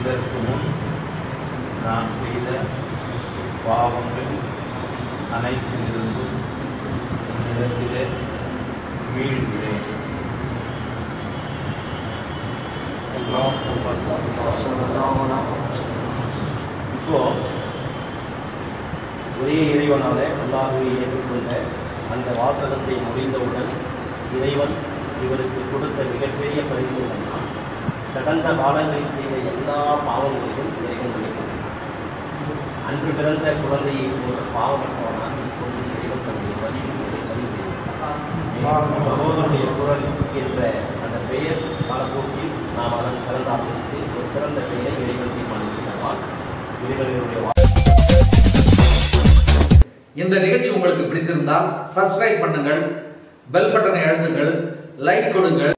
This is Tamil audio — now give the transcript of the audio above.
இதற்கு முன் நான் செய்த பாவங்கள் அனைத்திலிருந்தும் நிலத்திலே மீள்கிறேன் இப்போ ஒரே இறைவனாலே அல்லாஹுவை ஏற்றுக்கொண்ட அந்த வாசகத்தை முடிந்தவுடன் இறைவன் இவருக்கு கொடுத்த மிகப்பெரிய பரிசு என்னன்னா கடந்த காலங்களில் செய்த எல்லா பாவங்களையும் இறைவன் மன்னிக்கிறான் அன்று பிறந்த குழந்தையை போன்ற பாவமற்றவனாக இப்பொழுது இறைவன் தன்னுடைய பதிவுகளை பதிவு செய்தார் சகோதரனுடைய குரல் என்ற அந்த பெயர் காலப்போக்கில் நாம் அதன் கலந்து ஆலோசித்து ஒரு சிறந்த பெயரை இறைவன் தீர்மானித்திருந்தால் இறைவனுடைய இந்த நிகழ்ச்சி உங்களுக்கு பிடித்திருந்தால் சப்ஸ்கிரைப் பண்ணுங்கள் பெல் பட்டனை அழுத்துங்கள் லைக் கொடுங்கள்